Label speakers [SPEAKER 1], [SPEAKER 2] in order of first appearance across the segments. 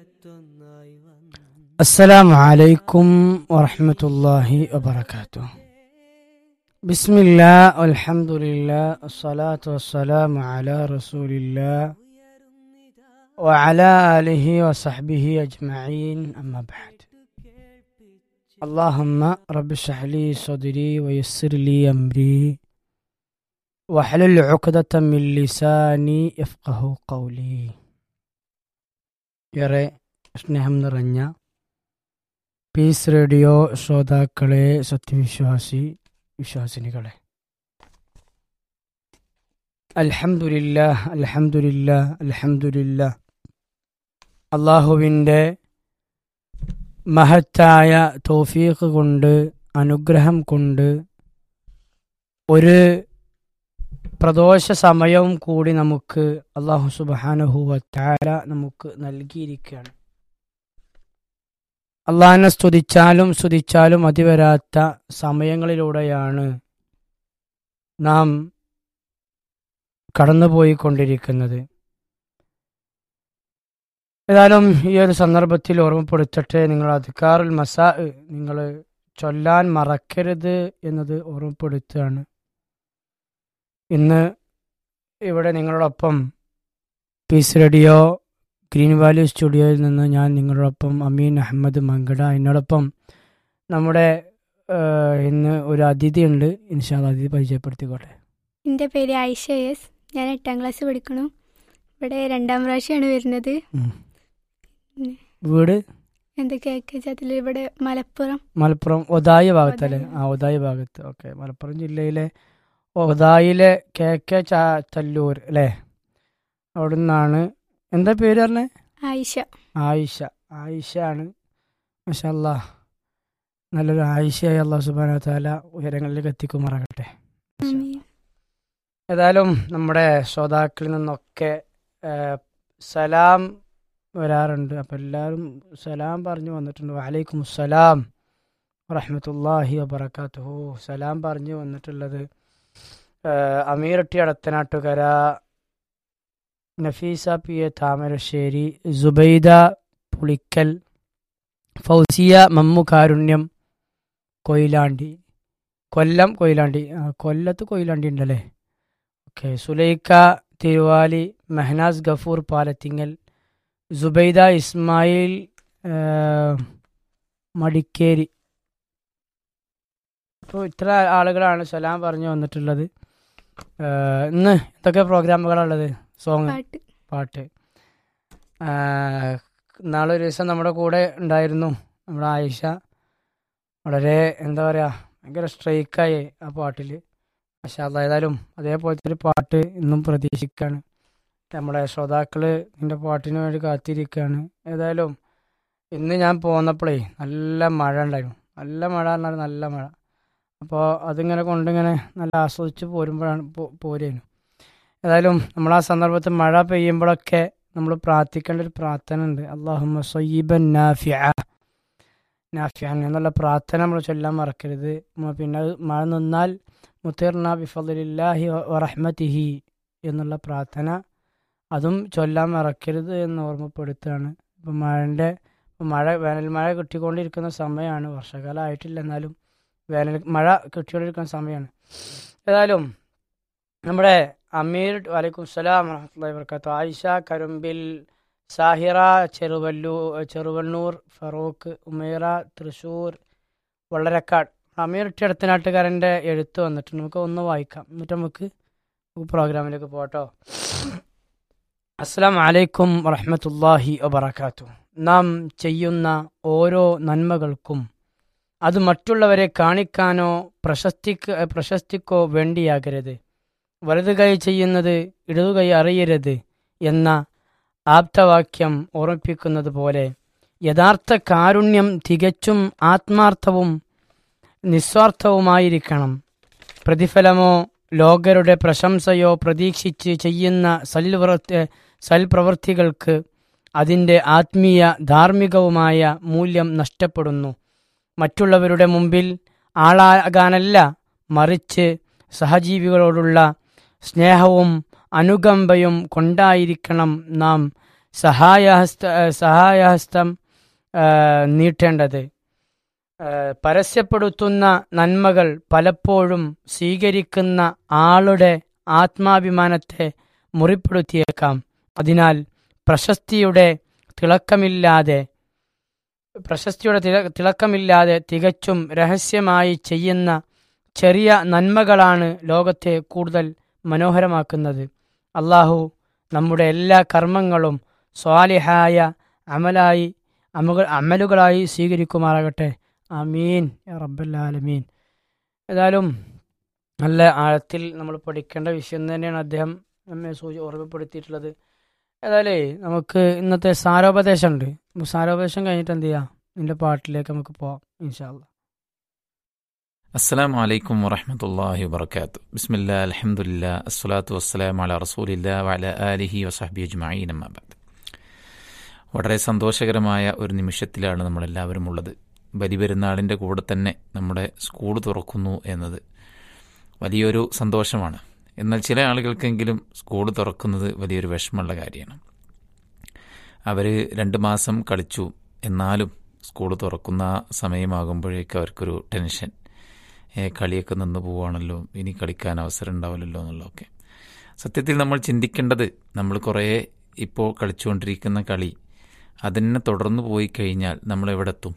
[SPEAKER 1] السلام عليكم ورحمة الله وبركاته بسم الله والحمد لله الصلاة والسلام على رسول الله وعلى آله وصحبه أجمعين أما بعد اللهم رب اشرح لي صدري ويسر لي أمري واحلل عقدة من لساني يفقه قولي ഏറെ സ്നേഹം നിറഞ്ഞ പീസ് റേഡിയോ ശ്രോതാക്കളെ സത്യവിശ്വാസി വിശ്വാസിനികളെ അൽഹംദുലില്ല അൽഹംദുലില്ല അൽഹംദുലില്ല അള്ളാഹുവിൻ്റെ മഹത്തായ തോഫീഖ് കൊണ്ട് അനുഗ്രഹം കൊണ്ട് ഒരു പ്രദോഷ സമയവും കൂടി നമുക്ക് അള്ളാഹു സുബാനഹുവ താര നമുക്ക് നൽകിയിരിക്കുകയാണ് അള്ളാഹിനെ സ്തുതിച്ചാലും സ്തുതിച്ചാലും അതിവരാത്ത സമയങ്ങളിലൂടെയാണ് നാം കടന്നുപോയിക്കൊണ്ടിരിക്കുന്നത് ഏതായാലും ഈ ഒരു സന്ദർഭത്തിൽ ഓർമ്മപ്പെടുത്തട്ടെ നിങ്ങൾ അധികാറുൽ മസാ നിങ്ങൾ ചൊല്ലാൻ മറക്കരുത് എന്നത് ഓർമ്മപ്പെടുത്തുകയാണ് ഇന്ന് ഇവിടെ നിങ്ങളോടൊപ്പം പീസ് റേഡിയോ ഗ്രീൻ വാലി സ്റ്റുഡിയോയിൽ നിന്ന് ഞാൻ നിങ്ങളോടൊപ്പം അമീൻ അഹമ്മദ് മങ്കട എന്നോടൊപ്പം നമ്മുടെ ഏഹ്, ഇന്ന് ഒരു അതിഥി ഉണ്ട് ഇൻഷാല് അതിഥി പരിചയപ്പെടുത്തിക്കോട്ടെ
[SPEAKER 2] എൻ്റെ പേര് ആയിഷ എസ് ഞാൻ എട്ടാം ക്ലാസ് പഠിക്കണു ഇവിടെ രണ്ടാം പ്രാവശ്യമാണ് വരുന്നത്
[SPEAKER 1] വീട്
[SPEAKER 2] എൻ്റെ കേക്ക് ചാത്തിൽ ഇവിടെ മലപ്പുറം
[SPEAKER 1] മലപ്പുറം ഒതായ ഭാഗത്തല്ലേ ആ ഒതായ ഭാഗത്ത് ഓക്കെ മലപ്പുറം ജില്ലയിലെ ഒതായിലെ കെ കെ ചാ തല്ലൂർ അല്ലേ അവിടെ നിന്നാണ് എന്താ പേര് പറഞ്ഞേ
[SPEAKER 2] ആയിഷ
[SPEAKER 1] ആയിഷ ആയിഷ ആണ് മഷല്ല നല്ലൊരു ആയിഷയായി അള്ളാഹു സുബാന താല ഉയരങ്ങളിലേക്ക് എത്തിക്കുമാറാകട്ടെ
[SPEAKER 2] ആമീൻ.
[SPEAKER 1] ഏതായാലും നമ്മുടെ ശ്രോതാക്കളിൽ നിന്നൊക്കെ ആ, സലാം വരാറുണ്ട് അപ്പം എല്ലാവരും സലാം പറഞ്ഞു വന്നിട്ടുണ്ട് വലൈക്കും സലാം വറഹമത്തല്ലാഹി വബർക്കാത്തുഹു സലാം പറഞ്ഞു വന്നിട്ടുള്ളത് ആ, അമീറട്ടി അടത്തനാട്ടുകര നഫീസ പി എ താമരശ്ശേരി സുബൈദ പുളിക്കൽ ഫൗസിയ മമ്മു കാരുണ്യം കൊയിലാണ്ടി കൊല്ലം കൊയിലാണ്ടി ആ, കൊല്ലത്ത് കൊയിലാണ്ടി ഉണ്ടല്ലേ ഓക്കെ സുലൈക്ക തിരുവാലി മെഹനാസ് ഗഫൂർ പാലത്തിങ്ങൽ സുബൈദ ഇസ്മായിൽ ആ, മടിക്കേരി അപ്പോൾ ഇത്ര ആളുകളാണ് സലാം പറഞ്ഞു വന്നിട്ടുള്ളത് ആ, ഇന്ന് എന്തൊക്കെ പ്രോഗ്രാമുകളാണുള്ളത് സോങ്
[SPEAKER 2] പാട്ട്
[SPEAKER 1] പാട്ട് ആ, നാളെ ഒരു ദിവസം നമ്മുടെ കൂടെ ഉണ്ടായിരുന്നു നമ്മുടെ ആയിഷ വളരെ എന്താ പറയുക ഭയങ്കര സ്ട്രൈക്കായി ആ പാട്ടിൽ പക്ഷെ ഏതായാലും അതേപോലത്തെ ഒരു പാട്ട് ഇന്നും പ്രതീക്ഷിക്കുകയാണ് നമ്മുടെ ശ്രോതാക്കൾ ഇതിൻ്റെ പാട്ടിന് വേണ്ടി കാത്തിരിക്കുകയാണ് ഏതായാലും ഇന്ന് ഞാൻ പോന്നപ്പോഴേ നല്ല മഴ ഉണ്ടായിരുന്നു നല്ല മഴ പറഞ്ഞാൽ നല്ല മഴ അപ്പോൾ അതിങ്ങനെ കൊണ്ടിങ്ങനെ നല്ല ആസ്വദിച്ച് പോരുമ്പോഴാണ് പോ- പോരായിരുന്നു ഏതായാലും നമ്മൾ ആ സന്ദർഭത്തിൽ മഴ പെയ്യുമ്പോഴൊക്കെ നമ്മൾ പ്രാർത്ഥിക്കേണ്ട ഒരു പ്രാർത്ഥന ഉണ്ട് അള്ളാഹുമ്മ സൊയ്യബൻ നാഫിയ നാഫിയാൻ എന്നുള്ള പ്രാർത്ഥന നമ്മൾ ചൊല്ലാൻ മറക്കരുത് മ- പിന്നെ അത് മഴ നിന്നാൽ മുത്തീർന ബിഫലില്ലാഹി വറഹ്മത്തിഹി എന്നുള്ള പ്രാർത്ഥന അതും ചൊല്ലാൻ മറക്കരുത് എന്ന് ഓർമ്മപ്പെടുത്തുകയാണ് ഇപ്പം മഴൻ്റെ ഇപ്പം മഴ വേനൽ മഴ കിട്ടിക്കൊണ്ടിരിക്കുന്ന സമയമാണ് വർഷകാലം ആയിട്ടില്ല എന്നാലും വേനൽ മഴ കിട്ടിക്കൊണ്ടിരിക്കുന്ന സമയമാണ് ഏതായാലും നമ്മുടെ അമീർ വലൈക്കും സലാം വറഹ്മത്തുള്ളാഹി വർക്കാത്തു ആയിഷ കരുമ്പിൽ സാഹിറ ചെറുവല്ലൂ ചെറുവണ്ണൂർ ഫറൂഖ് ഉമേറ തൃശ്ശൂർ വള്ളരക്കാട് അമീർ ഇടത്തനാട്ടുകാരൻ്റെ എഴുത്ത് വന്നിട്ടുണ്ട് നമുക്ക് ഒന്ന് വായിക്കാം എന്നിട്ട് നമുക്ക് പ്രോഗ്രാമിലേക്ക് പോട്ടോ അസ്സാം വലൈക്കും വറഹമത്തല്ലാഹി വബർക്കാത്തു നാം ചെയ്യുന്ന ഓരോ നന്മകൾക്കും അത് മറ്റുള്ളവരെ കാണിക്കാനോ പ്രശസ്തിക്ക് പ്രശസ്തിക്കോ വേണ്ടിയാകരുത് വലതു കൈ ചെയ്യുന്നത് ഇടതു കൈ അറിയരുത് എന്ന ആപ്തവാക്യം ഓർമ്മിപ്പിക്കുന്നത് പോലെ യഥാർത്ഥ കാരുണ്യം തികച്ചും ആത്മാർത്ഥവും നിസ്വാർത്ഥവുമായിരിക്കണം പ്രതിഫലമോ ലോകരുടെ പ്രശംസയോ പ്രതീക്ഷിച്ച് ചെയ്യുന്ന സൽവൃത്തി സൽപ്രവൃത്തികൾക്ക് അതിൻ്റെ ആത്മീയ ധാർമ്മികവുമായ മൂല്യം നഷ്ടപ്പെടുന്നു മറ്റുള്ളവരുടെ മുമ്പിൽ ആളാകാനല്ല മറിച്ച് സഹജീവികളോടുള്ള സ്നേഹവും അനുകമ്പയും കൊണ്ടായിരിക്കണം നാം സഹായഹസ്ത സഹായഹസ്തം ആ, നീട്ടേണ്ടത് ആ, പരസ്യപ്പെടുത്തുന്ന നന്മകൾ പലപ്പോഴും സ്വീകരിക്കുന്ന ആളുടെ ആത്മാഭിമാനത്തെ മുറിപ്പെടുത്തിയേക്കാം അതിനാൽ പ്രശസ്തിയുടെ തിളക്കമില്ലാതെ പ്രശസ്തിയുടെ തിള- തിളക്കമില്ലാതെ തികച്ചും രഹസ്യമായി ചെയ്യുന്ന ചെറിയ നന്മകളാണ് ലോകത്തെ കൂടുതൽ മനോഹരമാക്കുന്നത് അള്ളാഹു നമ്മുടെ എല്ലാ കർമ്മങ്ങളും സ്വാലിഹായ അമലായി അമുകൾ അമലുകളായി സ്വീകരിക്കുമാറാകട്ടെ ആമീൻ യാ റബ്ബല്ലാലമീൻ ഏതായാലും നല്ല ആഴത്തിൽ നമ്മൾ പഠിക്കേണ്ട വിഷയം തന്നെയാണ് അദ്ദേഹം നമ്മെ സൂചി ഓർമ്മപ്പെടുത്തിയിട്ടുള്ളത് ഏതായാലേ നമുക്ക് ഇന്നത്തെ സാരോപദേശം ഉണ്ട് നമുക്ക് സാരോപദേശം കഴിഞ്ഞിട്ട് എന്ത് ചെയ്യാം നിന്റെ പാട്ടിലേക്ക് നമുക്ക് പോവാം ഇൻഷാല്ല
[SPEAKER 3] അസ്സലാമു അലൈക്കും വറഹമത്തല്ലാഹി വബർക്കാത്തു ബിസ്മില്ലാ അൽഹംദുലില്ലാ അസ്സലാത്തു വസ്സലാം അല റസൂലില്ലാ വഅല ആലിഹി വസഹബി അജ്മഈൻ അമ്മാ ബഅദ് വളരെ സന്തോഷകരമായ ഒരു നിമിഷത്തിലാണ് നമ്മളെല്ലാവരും ഉള്ളത് ബലിപെരുന്നാളിൻ്റെ കൂടെ തന്നെ നമ്മുടെ സ്കൂൾ തുറക്കുന്നു എന്നത് വലിയൊരു സന്തോഷമാണ് എന്നാൽ ചില ആളുകൾക്കെങ്കിലും സ്കൂൾ തുറക്കുന്നത് വലിയൊരു വിഷമമുള്ള കാര്യമാണ് അവർ രണ്ട് മാസം കളിച്ചു എന്നാലും സ്കൂൾ തുറക്കുന്ന സമയമാകുമ്പോഴേക്ക് അവർക്കൊരു ടെൻഷൻ ഏ, കളിയൊക്കെ നിന്ന് പോവുകയാണല്ലോ ഇനി കളിക്കാൻ അവസരം ഉണ്ടാവില്ലല്ലോ എന്നുള്ളതൊക്കെ സത്യത്തിൽ നമ്മൾ ചിന്തിക്കേണ്ടത് നമ്മൾ കുറേ ഇപ്പോൾ കളിച്ചുകൊണ്ടിരിക്കുന്ന കളി അതിനെ തുടർന്ന് പോയി കഴിഞ്ഞാൽ നമ്മൾ എവിടെ എത്തും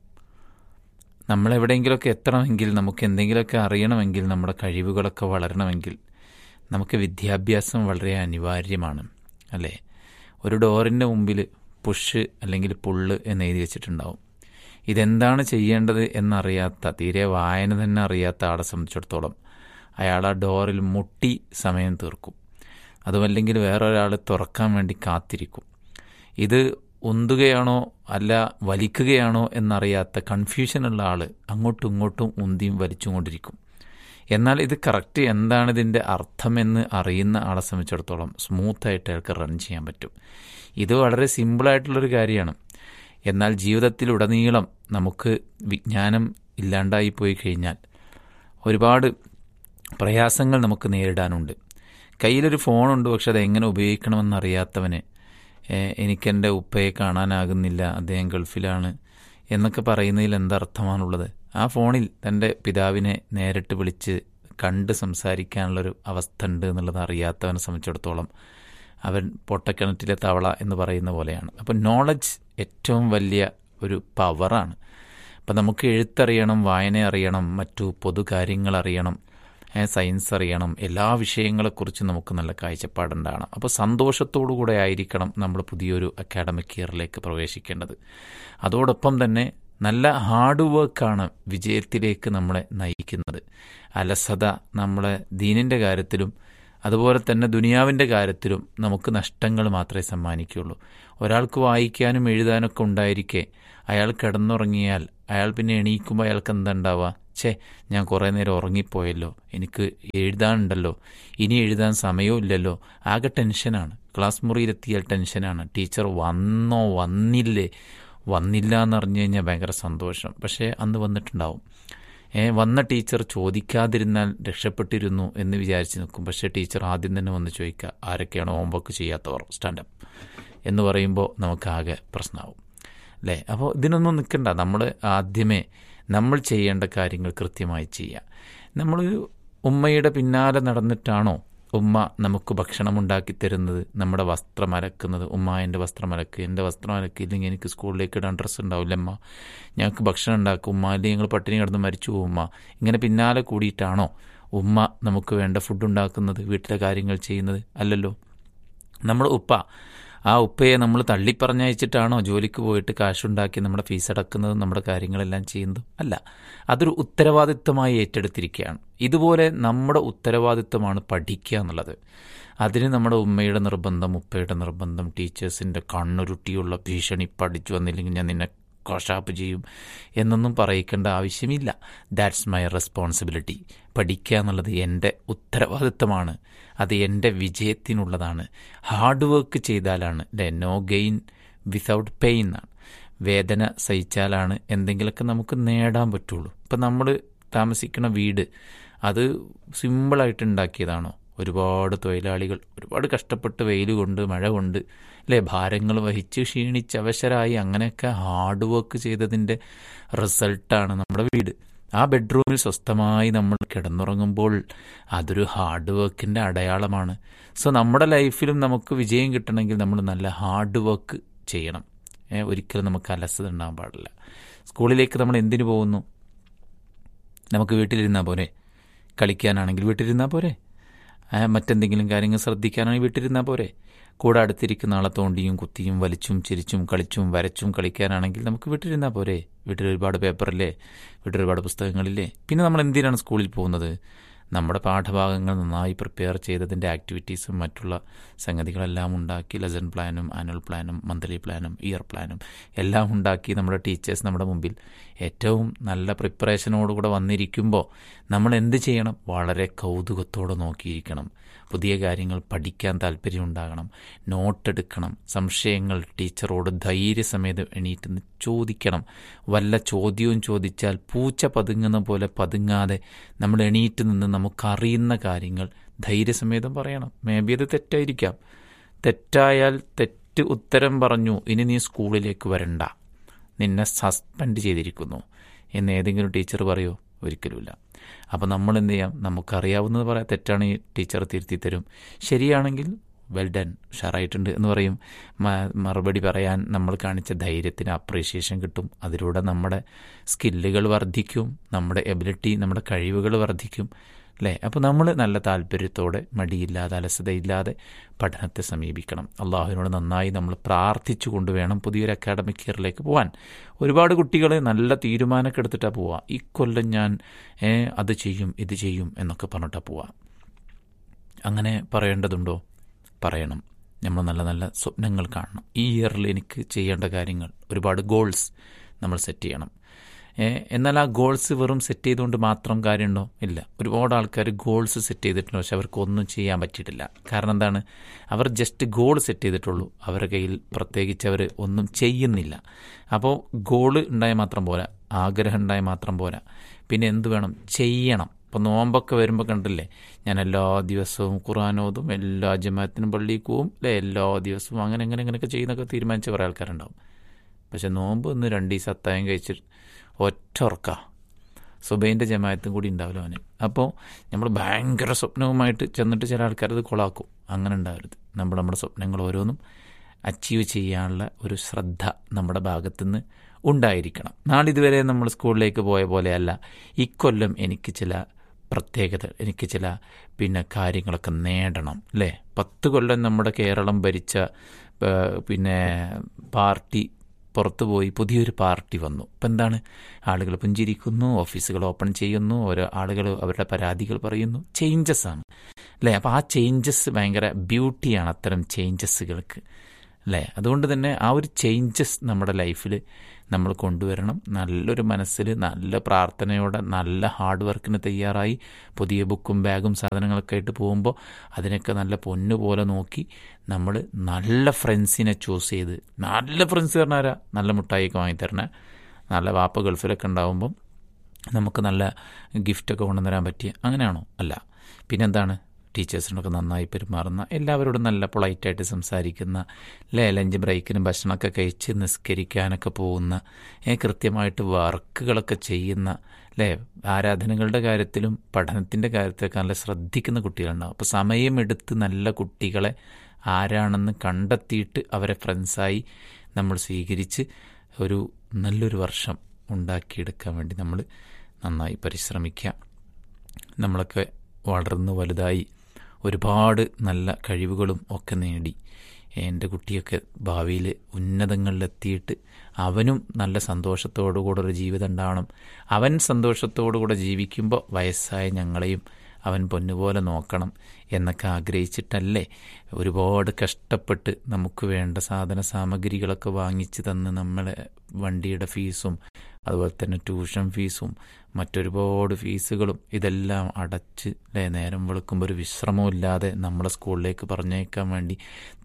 [SPEAKER 3] നമ്മൾ എവിടെയെങ്കിലുമൊക്കെ എത്തണമെങ്കിൽ നമുക്ക് എന്തെങ്കിലുമൊക്കെ അറിയണമെങ്കിൽ നമ്മുടെ കഴിവുകളൊക്കെ വളരണമെങ്കിൽ നമുക്ക് വിദ്യാഭ്യാസം വളരെ അനിവാര്യമാണ് അല്ലേ ഒരു ഡോറിൻ്റെ മുമ്പിൽ പുഷ് അല്ലെങ്കിൽ പുള്ള് എന്ന് എഴുതി വെച്ചിട്ടുണ്ടാവും ഇതെന്താണ് ചെയ്യേണ്ടത് എന്നറിയാത്ത തീരെ വായന തന്നെ അറിയാത്ത ആളെ സംബന്ധിച്ചിടത്തോളം അയാൾ ആ ഡോറിൽ മുട്ടി സമയം തീർക്കും അതുമല്ലെങ്കിൽ വേറൊരാൾ തുറക്കാൻ വേണ്ടി കാത്തിരിക്കും ഇത് ഉന്തുകയാണോ അല്ല വലിക്കുകയാണോ എന്നറിയാത്ത കൺഫ്യൂഷനുള്ള ആൾ അങ്ങോട്ടും ഇങ്ങോട്ടും ഉന്തിയും വലിച്ചും കൊണ്ടിരിക്കും എന്നാൽ ഇത് കറക്റ്റ് എന്താണ് ഇതിൻ്റെ അർത്ഥമെന്ന് അറിയുന്ന ആളെ സംബന്ധിച്ചിടത്തോളം സ്മൂത്തായിട്ട് അയാൾക്ക് റൺ ചെയ്യാൻ പറ്റും ഇത് വളരെ സിമ്പിളായിട്ടുള്ളൊരു കാര്യമാണ് എന്നാൽ ജീവിതത്തിലുടനീളം നമുക്ക് വിജ്ഞാനം ഇല്ലാണ്ടായി പോയി കഴിഞ്ഞാൽ ഒരുപാട് പ്രയാസങ്ങൾ നമുക്ക് നേരിടാനുണ്ട് കയ്യിലൊരു ഫോണുണ്ട് പക്ഷെ അത് എങ്ങനെ ഉപയോഗിക്കണമെന്നറിയാത്തവന് ഏഹ്, എനിക്കെൻ്റെ ഉപ്പയെ കാണാനാകുന്നില്ല അദ്ദേഹം ഗൾഫിലാണ് എന്നൊക്കെ പറയുന്നതിൽ എന്തർത്ഥമാണുള്ളത് ആ ഫോണിൽ തൻ്റെ പിതാവിനെ നേരിട്ട് വിളിച്ച് കണ്ട് സംസാരിക്കാനുള്ളൊരു അവസ്ഥ ഉണ്ട് എന്നുള്ളത് അറിയാത്തവനെ സംബന്ധിച്ചിടത്തോളം അവൻ പൊട്ടക്കിണറ്റിലെ തവള എന്ന് പറയുന്ന പോലെയാണ് അപ്പോൾ നോളജ് ഏറ്റവും വലിയ ഒരു പവറാണ് അപ്പം നമുക്ക് എഴുത്തറിയണം വായന അറിയണം മറ്റു പൊതു കാര്യങ്ങൾ അറിയണം ഏ, സയൻസ് അറിയണം എല്ലാ വിഷയങ്ങളെക്കുറിച്ചും നമുക്ക് നല്ല കാഴ്ചപ്പാടുണ്ടാകണം അപ്പോൾ സന്തോഷത്തോടു കൂടെ ആയിരിക്കണം നമ്മൾ പുതിയൊരു അക്കാഡമിക് ഇയറിലേക്ക് പ്രവേശിക്കേണ്ടത് അതോടൊപ്പം തന്നെ നല്ല ഹാർഡ് വർക്കാണ് വിജയത്തിലേക്ക് നമ്മളെ നയിക്കുന്നത് അലസത നമ്മളെ ദീനിൻ്റെ കാര്യത്തിലും അതുപോലെ തന്നെ ദുനിയാവിൻ്റെ കാര്യത്തിലും നമുക്ക് നഷ്ടങ്ങൾ മാത്രമേ സമ്മാനിക്കുകയുള്ളൂ ഒരാൾക്ക് വായിക്കാനും എഴുതാനൊക്കെ ഉണ്ടായിരിക്കെ അയാൾ കിടന്നുറങ്ങിയാൽ അയാൾ പിന്നെ എണീക്കുമ്പോൾ അയാൾക്ക് എന്താ ഉണ്ടാവുക ഛേ ഞാൻ കുറേ നേരം ഉറങ്ങിപ്പോയല്ലോ എനിക്ക് എഴുതാനുണ്ടല്ലോ ഇനി എഴുതാൻ സമയവും ഇല്ലല്ലോ ആകെ ടെൻഷനാണ് ക്ലാസ് മുറിയിലെത്തിയാൽ ടെൻഷനാണ് ടീച്ചർ വന്നോ വന്നില്ലേ വന്നില്ല എന്നറിഞ്ഞു കഴിഞ്ഞാൽ ഭയങ്കര സന്തോഷം പക്ഷേ അന്ന് വന്നിട്ടുണ്ടാവും ഏ വന്ന ടീച്ചർ ചോദിക്കാതിരുന്നാൽ രക്ഷപ്പെട്ടിരുന്നു എന്ന് വിചാരിച്ച് നിൽക്കും പക്ഷേ ടീച്ചർ ആദ്യം തന്നെ വന്ന് ചോദിക്കുക ആരൊക്കെയാണ് ഹോംവർക്ക് ചെയ്യാത്തവർ സ്റ്റാൻഡപ്പ് എന്ന് പറയുമ്പോൾ നമുക്കാകെ പ്രശ്നമാവും അല്ലേ അപ്പോൾ ഇതിനൊന്നും നിൽക്കണ്ട നമ്മൾ ആദ്യമേ നമ്മൾ ചെയ്യേണ്ട കാര്യങ്ങൾ കൃത്യമായി ചെയ്യുക നമ്മൾ ഉമ്മയുടെ പിന്നാലെ നടന്നിട്ടാണോ ഉമ്മ നമുക്ക് ഭക്ഷണം ഉണ്ടാക്കി തരുന്നത് നമ്മുടെ വസ്ത്രം അലക്കുന്നത് ഉമ്മ എൻ്റെ വസ്ത്രം അലക്ക് എൻ്റെ വസ്ത്രം അലക്കില്ലെങ്കിൽ എനിക്ക് സ്കൂളിലേക്ക് ഇടാൻ ഡ്രസ്സ് ഉണ്ടാവില്ല അമ്മ ഞങ്ങൾക്ക് ഭക്ഷണം ഉണ്ടാക്കും ഉമ്മ അല്ലെങ്കിൽ ഞങ്ങൾ പട്ടിണി കിടന്ന് മരിച്ചു പോകും ഉമ്മ ഇങ്ങനെ പിന്നാലെ കൂടിയിട്ടാണോ ഉമ്മ നമുക്ക് വേണ്ട ഫുഡ് ഉണ്ടാക്കുന്നത് വീട്ടിലെ കാര്യങ്ങൾ ചെയ്യുന്നത് അല്ലല്ലോ നമ്മൾ ഉപ്പ ആ ഉപ്പയെ നമ്മൾ തള്ളിപ്പറഞ്ഞയച്ചിട്ടാണോ ജോലിക്ക് പോയിട്ട് കാശുണ്ടാക്കി നമ്മുടെ ഫീസ് അടക്കുന്നതും നമ്മുടെ കാര്യങ്ങളെല്ലാം ചെയ്യുന്നതും അല്ല അതൊരു ഉത്തരവാദിത്തമായി ഏറ്റെടുത്തിരിക്കുകയാണ് ഇതുപോലെ നമ്മുടെ ഉത്തരവാദിത്തമാണ് പഠിക്കുക എന്നുള്ളത് അതിന് നമ്മുടെ ഉമ്മയുടെ നിർബന്ധം ഉപ്പയുടെ നിർബന്ധം ടീച്ചേഴ്സിൻ്റെ കണ്ണുരുട്ടിയുള്ള ഭീഷണി പഠിച്ചു വന്നില്ലെങ്കിൽ ഞാൻ നിന്നെ കോഷാപ്പ് ചെയ്യും എന്നൊന്നും പറയിക്കേണ്ട ആവശ്യമില്ല ദാറ്റ്സ് മൈ റെസ്പോൺസിബിലിറ്റി പഠിക്കുക എന്നുള്ളത് എൻ്റെ ഉത്തരവാദിത്തമാണ് അത് എൻ്റെ വിജയത്തിനുള്ളതാണ് ഹാർഡ് വർക്ക് ചെയ്താലാണ് അല്ലേ നോ ഗെയിൻ വിതൗട്ട് പെയിൻ എന്നാണ് വേദന സഹിച്ചാലാണ് എന്തെങ്കിലുമൊക്കെ നമുക്ക് നേടാൻ പറ്റുള്ളൂ ഇപ്പം നമ്മൾ താമസിക്കുന്ന വീട് അത് സിമ്പിളായിട്ട് ഉണ്ടാക്കിയതാണോ ഒരുപാട് തൊഴിലാളികൾ ഒരുപാട് കഷ്ടപ്പെട്ട് വെയിൽ കൊണ്ട് മഴ കൊണ്ട് അല്ലേ ഭാരങ്ങൾ വഹിച്ച് ക്ഷീണിച്ച് അവശരായി അങ്ങനെയൊക്കെ ഹാർഡ് വർക്ക് ചെയ്തതിൻ്റെ റിസൾട്ടാണ് നമ്മുടെ വീട് ആ ബെഡ്റൂമിൽ സ്വസ്ഥമായി നമ്മൾ കിടന്നുറങ്ങുമ്പോൾ അതൊരു ഹാർഡ് വർക്കിൻ്റെ അടയാളമാണ് സോ നമ്മുടെ ലൈഫിലും നമുക്ക് വിജയം കിട്ടണമെങ്കിൽ നമ്മൾ നല്ല ഹാർഡ് വർക്ക് ചെയ്യണം ഏ, ഒരിക്കലും നമുക്ക് അലസത ഉണ്ടാകാൻ പാടില്ല സ്കൂളിലേക്ക് നമ്മൾ എന്തിനു പോകുന്നു നമുക്ക് വീട്ടിലിരുന്നാൽ പോരെ കളിക്കാനാണെങ്കിൽ വീട്ടിലിരുന്നാൽ പോരെ ആ, മറ്റെന്തെങ്കിലും കാര്യങ്ങൾ ശ്രദ്ധിക്കാനാണെങ്കിൽ വീട്ടിലിരുന്നാൽ പോരെ കൂടെ അടുത്തിരിക്കുന്ന ആളെ തോണ്ടിയും കുത്തിയും വലിച്ചും ചിരിച്ചും കളിച്ചും വരച്ചും കളിക്കാനാണെങ്കിൽ നമുക്ക് വീട്ടിലിരുന്നാൽ പോരെ വീട്ടിൽ ഒരുപാട് പേപ്പറില്ലേ വീട്ടിൽ ഒരുപാട് പുസ്തകങ്ങളില്ലേ പിന്നെ നമ്മൾ എന്തിനാണ് സ്കൂളിൽ പോകുന്നത് നമ്മുടെ പാഠഭാഗങ്ങൾ നന്നായി പ്രിപ്പയർ ചെയ്തതിൻ്റെ ആക്ടിവിറ്റീസും മറ്റുള്ള സംഗതികളെല്ലാം ഉണ്ടാക്കി ലെസൺ പ്ലാനും ആനുവൽ പ്ലാനും മന്ത്ലി പ്ലാനും ഇയർ പ്ലാനും എല്ലാം ഉണ്ടാക്കി നമ്മുടെ ടീച്ചേഴ്സ് നമ്മുടെ മുമ്പിൽ ഏറ്റവും നല്ല പ്രിപ്പറേഷനോടുകൂടെ വന്നിരിക്കുമ്പോൾ നമ്മൾ എന്ത് ചെയ്യണം വളരെ കൗതുകത്തോടെ നോക്കിയിരിക്കണം പുതിയ കാര്യങ്ങൾ പഠിക്കാൻ താല്പര്യമുണ്ടാകണം നോട്ടെടുക്കണം സംശയങ്ങൾ ടീച്ചറോട് ധൈര്യസമേതം എണീറ്റ് നിന്ന് ചോദിക്കണം വല്ല ചോദ്യവും ചോദിച്ചാൽ പൂച്ച പതുങ്ങുന്ന പോലെ പതുങ്ങാതെ നമ്മൾ എണീറ്റ് നിന്ന് നമുക്കറിയുന്ന കാര്യങ്ങൾ ധൈര്യസമേതം പറയണം മേ ബി അത് തെറ്റായിരിക്കാം തെറ്റായാൽ തെറ്റ് ഉത്തരം പറഞ്ഞു ഇനി നീ സ്കൂളിലേക്ക് വരണ്ട നിന്നെ സസ്പെൻഡ് ചെയ്തിരിക്കുന്നു എന്ന് ഏതെങ്കിലും ടീച്ചർ പറയോ ഒരിക്കലുമില്ല അപ്പോൾ നമ്മൾ എന്ത് ചെയ്യാം നമുക്കറിയാവുന്നത് പറയാം തെറ്റാണ് ഈ ടീച്ചർ തിരുത്തി തരും ശരിയാണെങ്കിൽ വെൽ ഡൺ ഉഷാറായിട്ടുണ്ട് എന്ന് പറയും മ- മറുപടി പറയാൻ നമ്മൾ കാണിച്ച ധൈര്യത്തിന് അപ്രീഷിയേഷൻ കിട്ടും അതിലൂടെ നമ്മുടെ സ്കില്ലുകൾ വർദ്ധിക്കും നമ്മുടെ എബിലിറ്റി നമ്മുടെ കഴിവുകൾ വർദ്ധിക്കും അല്ലേ അപ്പോൾ നമ്മൾ നല്ല താല്പര്യത്തോടെ മടിയില്ലാതെ അലസതയില്ലാതെ പഠനത്തെ സമീപിക്കണം അള്ളാഹുവിനോട് നന്നായി നമ്മൾ പ്രാർത്ഥിച്ചു കൊണ്ട് വേണം പുതിയൊരു അക്കാഡമിക് ഇയറിലേക്ക് പോകാൻ ഒരുപാട് കുട്ടികൾ നല്ല തീരുമാനമൊക്കെ എടുത്തിട്ടാണ് പോവുക ഈ കൊല്ലം ഞാൻ ഏ, അത് ചെയ്യും ഇത് ചെയ്യും എന്നൊക്കെ പറഞ്ഞിട്ടാണ് പോവുക അങ്ങനെ പറയേണ്ടതുണ്ടോ പറയണം നമ്മൾ നല്ല നല്ല സ്വപ്നങ്ങൾ കാണണം ഈ ഇയറിൽ എനിക്ക് ചെയ്യേണ്ട കാര്യങ്ങൾ ഒരുപാട് ഗോൾസ് നമ്മൾ സെറ്റ് ചെയ്യണം ഏ, എന്നാൽ ആ ഗോൾസ് വെറും സെറ്റ് ചെയ്തുകൊണ്ട് മാത്രം കാര്യമുണ്ടോ ഇല്ല ഒരുപാട് ആൾക്കാർ ഗോൾസ് സെറ്റ് ചെയ്തിട്ടുണ്ട് പക്ഷെ അവർക്ക് ഒന്നും ചെയ്യാൻ പറ്റിയിട്ടില്ല കാരണം എന്താണ് അവർ ജസ്റ്റ് ഗോൾ സെറ്റ് ചെയ്തിട്ടുള്ളൂ അവരുടെ കയ്യിൽ പ്രത്യേകിച്ച് അവർ ഒന്നും ചെയ്യുന്നില്ല അപ്പോൾ ഗോള് ഉണ്ടായാൽ മാത്രം പോരാ ആഗ്രഹം ഉണ്ടായാൽ മാത്രം പോരാ പിന്നെ എന്ത് വേണം ചെയ്യണം ഇപ്പോൾ നോമ്പൊക്കെ വരുമ്പോൾ കണ്ടില്ലേ ഞാൻ എല്ലാ ദിവസവും ഖുറാനോതും എല്ലാ ജമാത്തിനും പള്ളിയിൽ പോവും അല്ലേ എല്ലാ ദിവസവും അങ്ങനെ അങ്ങനെ അങ്ങനെയൊക്കെ ചെയ്യുന്നൊക്കെ തീരുമാനിച്ച കുറേ ആൾക്കാരുണ്ടാവും പക്ഷെ നോമ്പ് ഒന്ന് രണ്ട് ദിവസം അത്തായം കഴിച്ചിട്ട് ഒറ്റ ഉറക്ക സുബൈൻ്റെ ജമായത്തും കൂടി ഉണ്ടാവില്ല അവന് അപ്പോൾ നമ്മൾ ഭയങ്കര സ്വപ്നവുമായിട്ട് ചെന്നിട്ട് ചില ആൾക്കാർ അത് കൊളാക്കും അങ്ങനെ ഉണ്ടാവരുത് നമ്മൾ നമ്മുടെ സ്വപ്നങ്ങൾ ഓരോന്നും അച്ചീവ് ചെയ്യാനുള്ള ഒരു ശ്രദ്ധ നമ്മുടെ ഭാഗത്തുനിന്ന് ഉണ്ടായിരിക്കണം നാളിതുവരെ നമ്മൾ സ്കൂളിലേക്ക് പോയ പോലെയല്ല ഇക്കൊല്ലം എനിക്ക് ചില പ്രത്യേകത എനിക്ക് ചില പിന്നെ കാര്യങ്ങളൊക്കെ നേടണം അല്ലേ പത്ത് കൊല്ലം നമ്മുടെ കേരളം ഭരിച്ച ഏഹ്, പിന്നെ പാർട്ടി പുറത്തു പോയി പുതിയൊരു പാർട്ടി വന്നു ഇപ്പം എന്താണ് ആളുകൾ പുഞ്ചിരിക്കുന്നു ഓഫീസുകൾ ഓപ്പൺ ചെയ്യുന്നു ഓരോ ആളുകൾ അവരുടെ പരാതികൾ പറയുന്നു ചേഞ്ചസ് ആണ് അല്ലേ അപ്പോൾ ആ ചേഞ്ചസ് ഭയങ്കര ബ്യൂട്ടിയാണ് അത്തരം ചേഞ്ചസുകൾക്ക് അല്ലേ അതുകൊണ്ട് തന്നെ ആ ഒരു ചേഞ്ചസ് നമ്മുടെ ലൈഫിൽ നമ്മൾ കൊണ്ടുവരണം നല്ലൊരു മനസ്സിൽ നല്ല പ്രാർത്ഥനയോടെ നല്ല ഹാർഡ് വർക്കിന് തയ്യാറായി പുതിയ ബുക്കും ബാഗും സാധനങ്ങളൊക്കെ ആയിട്ട് പോകുമ്പോൾ അതിനൊക്കെ നല്ല പൊന്നു പോലെ നോക്കി നമ്മൾ നല്ല ഫ്രണ്ട്സിനെ ചൂസ് ചെയ്ത് നല്ല ഫ്രണ്ട്സ് പറഞ്ഞാരാ നല്ല മുട്ടായിയൊക്കെ വാങ്ങിത്തരണേ നല്ല വാപ്പ ഗൾഫിലൊക്കെ ഉണ്ടാവുമ്പം നമുക്ക് നല്ല ഗിഫ്റ്റൊക്കെ കൊണ്ടുവരാൻ പറ്റിയ അങ്ങനെയാണോ അല്ല പിന്നെന്താണ് ടീച്ചേഴ്സിനൊക്കെ നന്നായി പെരുമാറുന്ന എല്ലാവരോടും നല്ല പൊളൈറ്റായിട്ട് സംസാരിക്കുന്ന അല്ലേ ലഞ്ച് ബ്രേക്കിനും ഭക്ഷണമൊക്കെ കഴിച്ച് നിസ്കരിക്കാനൊക്കെ പോകുന്ന ഏ, കൃത്യമായിട്ട് വർക്കുകളൊക്കെ ചെയ്യുന്ന അല്ലേ ആരാധനകളുടെ കാര്യത്തിലും പഠനത്തിൻ്റെ കാര്യത്തിലൊക്കെ നല്ല ശ്രദ്ധിക്കുന്ന കുട്ടികളുണ്ടാവും അപ്പോൾ സമയമെടുത്ത് നല്ല കുട്ടികളെ ആരാണെന്ന് കണ്ടെത്തിയിട്ട് അവരെ ഫ്രണ്ട്സായി നമ്മൾ സ്വീകരിച്ച് ഒരു നല്ലൊരു വർഷം ഉണ്ടാക്കിയെടുക്കാൻ വേണ്ടി നമ്മൾ നന്നായി പരിശ്രമിക്കുക നമ്മളൊക്കെ വളർന്ന് വലുതായി ഒരുപാട് നല്ല കഴിവുകളും ഒക്കെ നേടി എൻ്റെ കുട്ടിയൊക്കെ ഭാവിയിൽ ഉന്നതങ്ങളിലെത്തിയിട്ട് അവനും നല്ല സന്തോഷത്തോടുകൂടെ ഒരു ജീവിതം ഉണ്ടാവണം അവൻ സന്തോഷത്തോടുകൂടെ ജീവിക്കുമ്പോൾ വയസ്സായ ഞങ്ങളെയും അവൻ പൊന്നുപോലെ നോക്കണം എന്നൊക്കെ ആഗ്രഹിച്ചിട്ടല്ലേ ഒരുപാട് കഷ്ടപ്പെട്ട് നമുക്ക് വേണ്ട സാധന സാമഗ്രികളൊക്കെ വാങ്ങിച്ച് തന്ന് നമ്മളെ വണ്ടിയുടെ ഫീസും അതുപോലെ തന്നെ ട്യൂഷൻ ഫീസും മറ്റൊരുപാട് ഫീസുകളും ഇതെല്ലാം അടച്ച് അല്ലേ നേരം വെളുക്കുമ്പോൾ ഒരു വിശ്രമമില്ലാതെ നമ്മളെ സ്കൂളിലേക്ക് പറഞ്ഞേക്കാൻ വേണ്ടി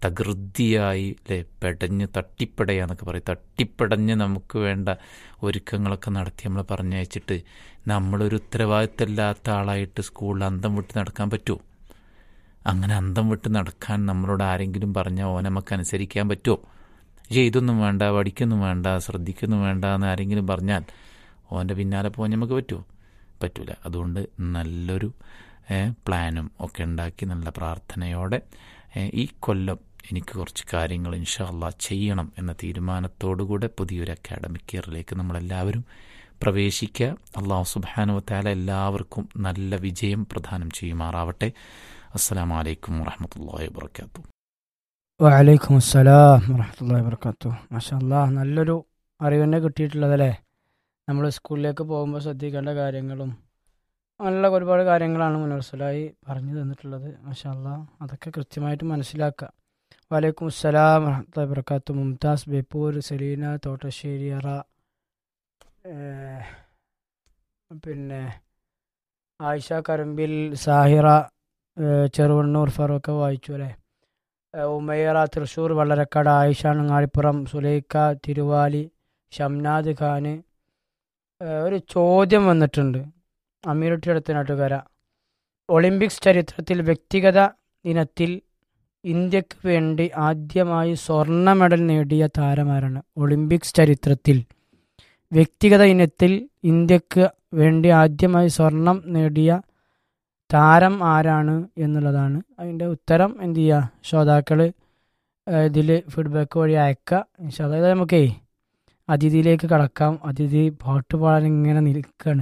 [SPEAKER 3] തകൃതിയായി അല്ലേ പെടഞ്ഞ് തട്ടിപ്പടയാന്നൊക്കെ പറയും തട്ടിപ്പടഞ്ഞ് നമുക്ക് വേണ്ട ഒരുക്കങ്ങളൊക്കെ നടത്തി നമ്മളെ പറഞ്ഞയച്ചിട്ട് നമ്മളൊരു ഉത്തരവാദിത്തമില്ലാത്ത ആളായിട്ട് സ്കൂളിൽ അന്തം വിട്ട് നടക്കാൻ പറ്റുമോ അങ്ങനെ അന്തം വിട്ട് നടക്കാൻ നമ്മളോട് ആരെങ്കിലും പറഞ്ഞാൽ ഓനെ നമുക്ക് അനുസരിക്കാൻ പറ്റുമോ ചെയ്തൊന്നും വേണ്ട പഠിക്കൊന്നും വേണ്ട ശ്രദ്ധിക്കൊന്നും വേണ്ട എന്ന് ആരെങ്കിലും പറഞ്ഞാൽ ഓൻ്റെ പിന്നാലെ പോകാൻ നമുക്ക് പറ്റുമോ പറ്റൂല അതുകൊണ്ട് നല്ലൊരു ഏ, പ്ലാനും ഒക്കെ ഉണ്ടാക്കി നല്ല പ്രാർത്ഥനയോടെ ഏ, ഈ കൊല്ലം എനിക്ക് കുറച്ച് കാര്യങ്ങൾ ഇൻഷാല്ല ചെയ്യണം എന്ന തീരുമാനത്തോടുകൂടെ പുതിയൊരു അക്കാഡമിക് ഇയറിലേക്ക് നമ്മളെല്ലാവരും പ്രവേശിക്കുക അള്ളാഹു സുബാനുവത്താല എല്ലാവർക്കും നല്ല വിജയം പ്രദാനം ചെയ്യുമാറാവട്ടെ അസ്സാം വലൈക്കും വാഹമത്തല്ലാ വാത്തു
[SPEAKER 1] വലൈക്കും അസ്സലാം വറഹമത്തല്ലാ വർക്കാത്തു മാഷാല്ലാ നല്ലൊരു അറിവ് തന്നെ കിട്ടിയിട്ടുള്ളതല്ലേ നമ്മൾ സ്കൂളിലേക്ക് പോകുമ്പോൾ ശ്രദ്ധിക്കേണ്ട കാര്യങ്ങളും നല്ല ഒരുപാട് കാര്യങ്ങളാണ് മുനർസലായി പറഞ്ഞു തന്നിട്ടുള്ളത് മാഷാല്ലാ അതൊക്കെ കൃത്യമായിട്ട് മനസ്സിലാക്കുക വലൈക്കും അസ്സലാം വറഹമത്തല്ലാ വർക്കാത്തു മുംതാസ് ബേപ്പൂർ സെലീന തോട്ടശ്ശേരി അറ ഏഹ്, പിന്നെ ആയിഷ കരമ്പിൽ സാഹിറ ഏഹ്, ചെറുവണ്ണൂർ ഫറൂഖ് വായിച്ചു അല്ലേ ഏഹ് ഉമൈറ തൃശ്ശൂർ വള്ളരക്കാട് ആയിഷ അങ്ങാടിപ്പുറം സുലൈക്ക തിരുവാലി ഷംനാദ് ഖാന് ഏഹ് ഒരു ചോദ്യം വന്നിട്ടുണ്ട് അമീറുട്ടി അടുത്ത നാട്ടുകാര ഒളിമ്പിക്സ് ചരിത്രത്തിൽ വ്യക്തിഗത ഇനത്തിൽ ഇന്ത്യക്ക് വേണ്ടി ആദ്യമായി സ്വർണ്ണ മെഡൽ നേടിയ താരമാരാണ് ഒളിമ്പിക്സ് ചരിത്രത്തിൽ വ്യക്തിഗത ഇനത്തിൽ ഇന്ത്യക്ക് വേണ്ടി ആദ്യമായി സ്വർണം നേടിയ താരം ആരാണ് എന്നുള്ളതാണ് അതിൻ്റെ ഉത്തരം എന്ത് ചെയ്യുക ശ്രോതാക്കൾ ഇതിൽ ഫീഡ്ബാക്ക് വഴി അയക്കുക ഇൻഷാല്ല ഇത് നമുക്കേ അതിഥിയിലേക്ക് കടക്കാം അതിഥി പാട്ട് പാടാൻ ഇങ്ങനെ നിൽക്കുകയാണ്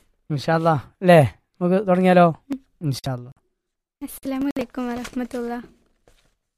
[SPEAKER 1] ഇൻഷാല്ല അല്ലേ നമുക്ക് തുടങ്ങിയാലോ ഇൻഷാല്ല
[SPEAKER 2] അസ്സാം വലൈക്കും വരഹമത്തുള്ള